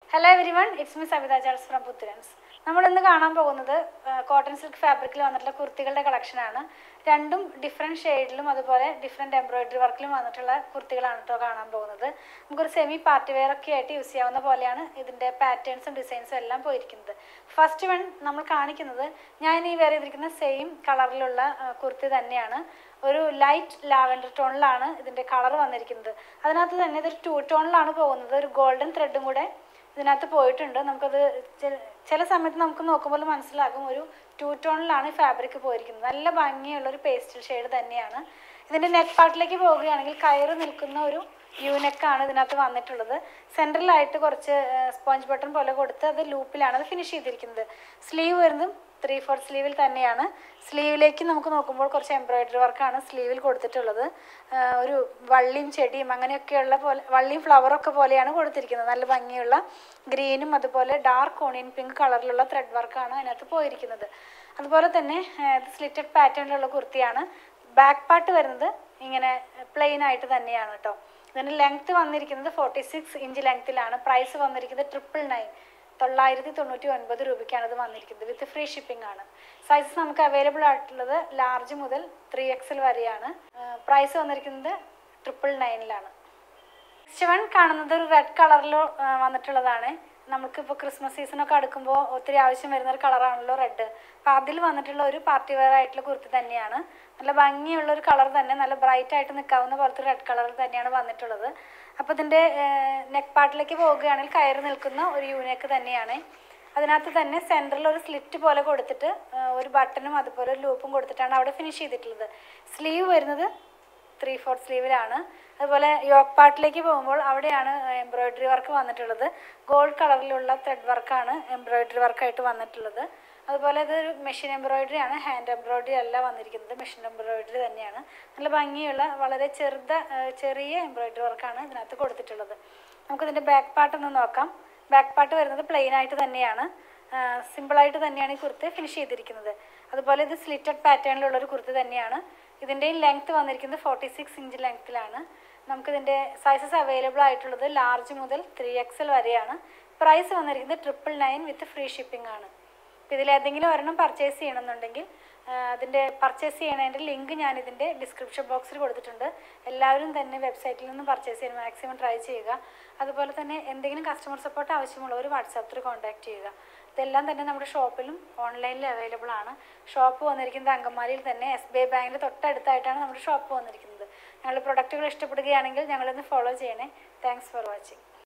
hello everyone it's me Savitha Charles from പുത്തുരൻസ് നമ്മൾ ഇന്ന് കാണാൻ പോകുന്നത് കോട്ടൺ സിൽക്ക് ഫാബ്രിക്കിൽ വന്നിട്ടുള്ള കുർത്തികളുടെ കളക്ഷനാണ് രണ്ടും ഡിഫറെൻറ്റ് ഷെയ്ഡിലും അതുപോലെ ഡിഫറെൻറ്റ് എംബ്രോയിഡറി വർക്കിലും വന്നിട്ടുള്ള കുർത്തികളാണ് കേട്ടോ കാണാൻ പോകുന്നത് നമുക്കൊരു സെമി പാർട്ടി വെയർ ഒക്കെ ആയിട്ട് യൂസ് ചെയ്യാവുന്ന പോലെയാണ് ഇതിൻ്റെ പാറ്റേൺസും ഡിസൈൻസും എല്ലാം പോയിരിക്കുന്നത് ഫസ്റ്റ് വൺ നമ്മൾ കാണിക്കുന്നത് ഞാൻ ഈ വെയർ ചെയ്തിരിക്കുന്ന സെയിം കളറിലുള്ള കുർത്തി തന്നെയാണ് ഒരു ലൈറ്റ് ലാവൻഡർ ടോണിലാണ് ഇതിൻ്റെ കളർ വന്നിരിക്കുന്നത് അതിനകത്ത് തന്നെ ഇതൊരു ടൂ ടോണിലാണ് പോകുന്നത് ഒരു ഗോൾഡൻ ത്രെഡും കൂടെ ഇതിനകത്ത് പോയിട്ടുണ്ട് നമുക്കത് ചെ- ചില സമയത്ത് നമുക്ക് നോക്കുമ്പോൾ മനസ്സിലാകും ഒരു ടൂ ടോണിലാണ് ഈ ഫാബ്രിക് പോയിരിക്കുന്നത് നല്ല ഭംഗിയുള്ള ഒരു പേസ്റ്റൽ ഷെയ്ഡ് തന്നെയാണ് ഇതിൻ്റെ നെക്ക് പാർട്ടിലേക്ക് പോവുകയാണെങ്കിൽ കയറ് നിൽക്കുന്ന ഒരു യൂനെക്കാണ് ഇതിനകത്ത് വന്നിട്ടുള്ളത് സെൻട്രലായിട്ട് കുറച്ച് സ്പോഞ്ച് ബട്ടൺ പോലെ കൊടുത്ത് അത് ലൂപ്പിലാണ് അത് ഫിനിഷ് ചെയ്തിരിക്കുന്നത് സ്ലീവ് വരുന്നതും ത്രീ ഫോർ സ്ലീവിൽ തന്നെയാണ് സ്ലീവിലേക്ക് നമുക്ക് നോക്കുമ്പോൾ കുറച്ച് എംബ്രോയിഡറി വർക്കാണ് സ്ലീവിൽ കൊടുത്തിട്ടുള്ളത് ആ, ഒരു വള്ളിയും ചെടിയും അങ്ങനെയൊക്കെയുള്ള പോലെ വള്ളിയും ഫ്ലവറൊക്കെ പോലെയാണ് കൊടുത്തിരിക്കുന്നത് നല്ല ഭംഗിയുള്ള ഗ്രീനും അതുപോലെ ഡാർക്ക് ഓണിയൻ പിങ്ക് കളറിലുള്ള ത്രെഡ് വർക്കാണ് അതിനകത്ത് പോയിരിക്കുന്നത് അതുപോലെ തന്നെ സ്ലിറ്റഡ് പാറ്റേണിലുള്ള കുർത്തിയാണ് ബാക്ക് പാർട്ട് വരുന്നത് ഇങ്ങനെ പ്ലെയിൻ ആയിട്ട് തന്നെയാണ് കേട്ടോ ഇതിന് ലെങ്ത് വന്നിരിക്കുന്നത് ഫോർട്ടി സിക്സ് ഇഞ്ച് ലെങ്ത്തിലാണ് പ്രൈസ് വന്നിരിക്കുന്നത് ട്രിപ്പിൾ നയൻ തൊള്ളായിരത്തി തൊണ്ണൂറ്റി ഒൻപത് രൂപയ്ക്കാണ് ഇത് വന്നിരിക്കുന്നത് വിത്ത് ഫ്രീ ഷിപ്പിംഗ് ആണ് സൈസസ് നമുക്ക് അവൈലബിൾ ആയിട്ടുള്ളത് ലാർജ് മുതൽ ത്രീ എക്സൽ വരെയാണ് പ്രൈസ് വന്നിരിക്കുന്നത് ട്രിപ്പിൾ നയനിലാണ് നെക്സ്റ്റ് വൺ കാണുന്നത് ഒരു റെഡ് കളറിൽ വന്നിട്ടുള്ളതാണ് നമുക്കിപ്പോൾ ക്രിസ്മസ് സീസണൊക്കെ അടുക്കുമ്പോൾ ഒത്തിരി ആവശ്യം വരുന്ന ഒരു കളറാണല്ലോ റെഡ് അപ്പോൾ അതിൽ വന്നിട്ടുള്ള ഒരു പാർട്ടി വെയർ ആയിട്ടുള്ള കുർത്തി തന്നെയാണ് നല്ല ഭംഗിയുള്ള ഒരു കളർ തന്നെ നല്ല ബ്രൈറ്റ് ആയിട്ട് നിൽക്കാവുന്ന പോലത്തെ റെഡ് കളറിൽ തന്നെയാണ് വന്നിട്ടുള്ളത് അപ്പോൾ ഇതിൻ്റെ നെക്ക് പാർട്ടിലേക്ക് പോവുകയാണെങ്കിൽ കയറി നിൽക്കുന്ന ഒരു യൂണിക്ക് തന്നെയാണ് അതിനകത്ത് തന്നെ സെൻറ്ററിൽ ഒരു സ്ലിറ്റ് പോലെ കൊടുത്തിട്ട് ആ, ഒരു ബട്ടണും അതുപോലെ ഒരു ലൂപ്പും കൊടുത്തിട്ടാണ് അവിടെ ഫിനിഷ് ചെയ്തിട്ടുള്ളത് സ്ലീവ് വരുന്നത് ത്രീ ഫോർത്ത് സ്ലീവിലാണ് അതുപോലെ യോക്ക് പാർട്ടിലേക്ക് പോകുമ്പോൾ അവിടെയാണ് എംബ്രോയിഡറി വർക്ക് വന്നിട്ടുള്ളത് ഗോൾഡ് കളറിലുള്ള ത്രെഡ് വർക്കാണ് എംബ്രോയിഡറി വർക്കായിട്ട് വന്നിട്ടുള്ളത് അതുപോലെ ഇതൊരു മെഷീൻ എംബ്രോയിഡറി ആണ് ഹാൻഡ് എംബ്രോയിഡറി അല്ല വന്നിരിക്കുന്നത് മെഷീൻ എംബ്രോയിഡറി തന്നെയാണ് നല്ല ഭംഗിയുള്ള വളരെ ചെറുത ആ, ചെറിയ എംബ്രോയിഡറി വർക്കാണ് ഇതിനകത്ത് കൊടുത്തിട്ടുള്ളത് നമുക്കിതിൻ്റെ ബാക്ക് പാർട്ട് ഒന്ന് നോക്കാം ബാക്ക് പാർട്ട് വരുന്നത് പ്ലെയിൻ ആയിട്ട് തന്നെയാണ് സിമ്പിളായിട്ട് തന്നെയാണ് ഈ കുർത്തി ഫിനിഷ് ചെയ്തിരിക്കുന്നത് അതുപോലെ ഇത് സ്ലിറ്റഡ് പാറ്റേണിലുള്ള ഒരു കുർത്തി തന്നെയാണ് ഇതിൻ്റെയും ലെങ്ത് വന്നിരിക്കുന്നത് ഫോർട്ടി സിക്സ് ഇഞ്ച് ലെങ്ത്തിലാണ് നമുക്കിതിൻ്റെ സൈസസ് അവൈലബിൾ ആയിട്ടുള്ളത് ലാർജ് മുതൽ ത്രീ എക്സൽ വരെയാണ് പ്രൈസ് വന്നിരിക്കുന്നത് triple nine with free shipping ആണ് അപ്പോൾ ഇതിലേതെങ്കിലും ഒരെണ്ണം പർച്ചേസ് ചെയ്യണമെന്നുണ്ടെങ്കിൽ ആ, അതിൻ്റെ പർച്ചേസ് ചെയ്യണതിൻ്റെ ലിങ്ക് ഞാൻ ഇതിൻ്റെ ഡിസ്ക്രിപ്ഷൻ ബോക്സിൽ കൊടുത്തിട്ടുണ്ട് എല്ലാവരും തന്നെ വെബ്സൈറ്റിൽ നിന്ന് പർച്ചേസ് ചെയ്യാൻ മാക്സിമം ട്രൈ ചെയ്യുക അതുപോലെ തന്നെ എന്തെങ്കിലും കസ്റ്റമർ സപ്പോർട്ട് ആവശ്യമുള്ളവർ വാട്സാപ്പിൽ കോൺടാക്ട് ചെയ്യുക ഇതെല്ലാം തന്നെ നമ്മുടെ ഷോപ്പിലും ഓൺലൈനിൽ അവൈലബിൾ ആണ് ഷോപ്പ് വന്നിരിക്കുന്നത് അങ്കമാലിയിൽ തന്നെ എസ് ബി ഐ ബാങ്കിൻ്റെ തൊട്ടടുത്തായിട്ടാണ് നമ്മുടെ ഷോപ്പ് വന്നിരിക്കുന്നത് ഞങ്ങളുടെ പ്രൊഡക്റ്റുകൾ ഇഷ്ടപ്പെടുകയാണെങ്കിൽ ഞങ്ങളൊന്ന് ഫോളോ ചെയ്യണേ താങ്ക്സ് ഫോർ വാച്ചിങ്